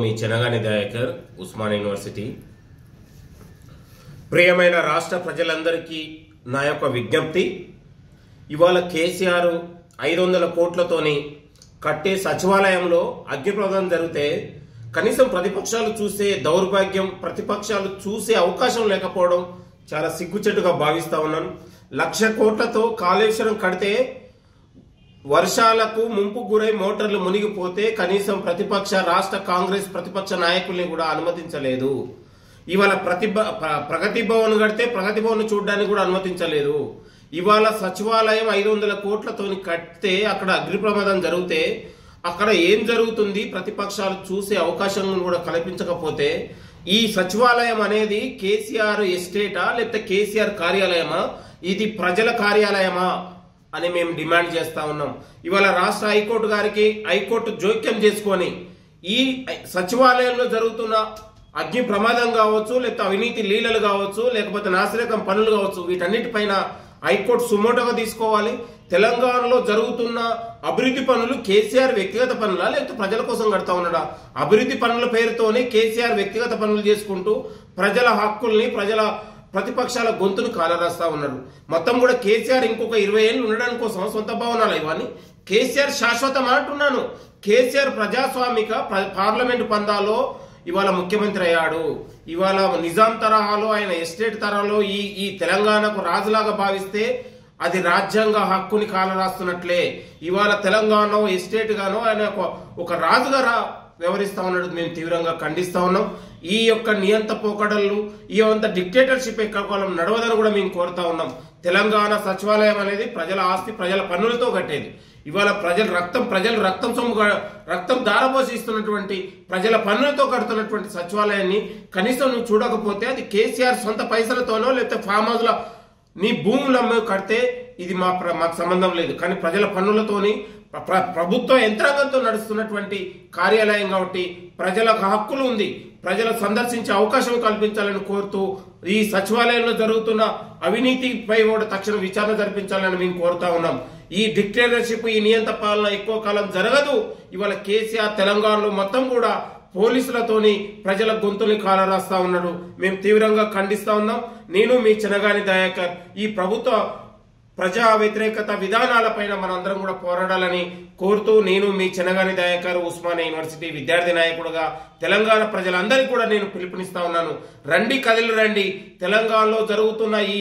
మీ Chenagani Dayakar Osman university ప్రియమైన రాష్ట్ర ప్రజలందరికీ నా యొక్క విజ్ఞప్తి ఇవాళ కేసీఆర్ ఐదు వందల కోట్లతోని కట్టే సచివాలయంలో అగ్నిప్రదం జరిగితే కనీసం ప్రతిపక్షాలు చూసే దౌర్భాగ్యం ప్రతిపక్షాలు చూసే అవకాశం లేకపోవడం చాలా సిగ్గుచెట్టుగా భావిస్తా ఉన్నాను లక్ష కోట్లతో కాళేశ్వరం కడితే వర్షాలకు ముంపు గురై మోటార్లు మునిగిపోతే కనీసం ప్రతిపక్ష రాష్ట్ర కాంగ్రెస్ ప్రతిపక్ష నాయకుల్ని కూడా అనుమతించలేదు ఇవాళ ప్రతిభ ప్ర- ప్రగతి భవన్ కడితే ప్రగతి భవన్ చూడడానికి కూడా అనుమతించలేదు ఇవాళ సచివాలయం ఐదు వందల కోట్లతోని కడితే అక్కడ అగ్ని ప్రమాదం జరిగితే అక్కడ ఏం జరుగుతుంది ప్రతిపక్షాలు చూసే అవకాశం కూడా కల్పించకపోతే ఈ సచివాలయం అనేది కేసీఆర్ ఎస్టేటా లేకపోతే కేసీఆర్ కార్యాలయమా ఇది ప్రజల కార్యాలయమా అని మేము డిమాండ్ చేస్తా ఉన్నాం ఇవాళ రాష్ట్ర హైకోర్టు గారికి హైకోర్టు జోక్యం చేసుకొని ఈ సచివాలయంలో జరుగుతున్న అగ్ని ప్రమాదం కావచ్చు లేకపోతే అవినీతి లీలలు కావచ్చు లేకపోతే నాసిరకం పనులు కావచ్చు వీటన్నిటిపైన హైకోర్టు సుమోటోగా తీసుకోవాలి తెలంగాణలో జరుగుతున్న అభివృద్ధి పనులు కేసీఆర్ వ్యక్తిగత పనులా లేకపోతే ప్రజల కోసం కడతా ఉన్నాడా అభివృద్ధి పనుల పేరుతోనే కేసీఆర్ వ్యక్తిగత పనులు చేసుకుంటూ ప్రజల హక్కుల్ని ప్రజల ప్రతిపక్షాల గొంతును కాలరాస్తా ఉన్నాడు మొత్తం కూడా కేసీఆర్ ఇంకొక ఇరవై ఏళ్ళు ఉండడానికి కోసం సొంత భవనాలు ఇవన్నీ కేసీఆర్ శాశ్వతం అంటున్నాను కేసీఆర్ ప్రజాస్వామిక ప్ర- పార్లమెంటు పందాలో ఇవాళ ముఖ్యమంత్రి అయ్యాడు ఇవాళ నిజాం తరహాలో ఆయన ఎస్టేట్ తరహాలో ఈ ఈ తెలంగాణకు రాజులాగా భావిస్తే అది రాజ్యాంగ హక్కుని కాలరాస్తున్నట్లే ఇవాళ తెలంగాణ ఎస్టేట్ గాను ఆయన ఒక- ఒక రాజుగా రా వ్యవహరిస్తా ఉన్నాడు మేము తీవ్రంగా ఖండిస్తా ఉన్నాం ఈ యొక్క నియంత పోకడలు ఈ యొక్క డిక్టేటర్షిప్ ఎక్కకాలం నడవదని కూడా మేము కోరుతా ఉన్నాం తెలంగాణ సచివాలయం అనేది ప్రజల ఆస్తి ప్రజల పన్నులతో కట్టేది ఇవాళ ప్రజల రక్తం ప్రజల రక్తం సొమ్ము గా- రక్తం దారపోసి ఇస్తున్నటువంటి ప్రజల పన్నులతో కడుతున్నటువంటి సచివాలయాన్ని కనీసం నువ్వు చూడకపోతే అది కేసీఆర్ సొంత పైసలతోనో లేకపోతే ఫామ్ హౌస్ల నీ భూములు అమ్మే కడితే ఇది మా ప్ర- మాకు సంబంధం లేదు కానీ ప్రజల పన్నులతోని ప్ర- ప్ర- ప్రభుత్వ యంత్రాంగంతో నడుస్తున్నటువంటి కార్యాలయం కాబట్టి ప్రజలకు హక్కులు ఉంది ప్రజలు సందర్శించే అవకాశం కల్పించాలని కోరుతూ ఈ సచివాలయంలో జరుగుతున్న అవినీతిపై కూడా తక్షణ విచారణ జరిపించాలని మేము కోరుతా ఉన్నాం ఈ డిక్టేటర్షిప్ ఈ నియంత పాలన ఎక్కువ కాలం జరగదు ఇవాళ కేసీఆర్ తెలంగాణలో మొత్తం కూడా పోలీసులతోని ప్రజల గొంతుని కాలరాస్తా ఉన్నాడు మేము తీవ్రంగా ఖండిస్తా ఉన్నాం నేను మీ చినగాని దయాకర్ ఈ ప్రభుత్వ ప్రజా వ్యతిరేకత విధానాలపైన మనందరం కూడా పోరాడాలని కోరుతూ నేను మీ చినగాని దయాకర్ ఉస్మానియా యూనివర్సిటీ విద్యార్థి నాయకుడుగా తెలంగాణ ప్రజలందరికీ కూడా నేను పిలుపునిస్తా ఉన్నాను రండి కదిలి రండి తెలంగాణలో జరుగుతున్న ఈ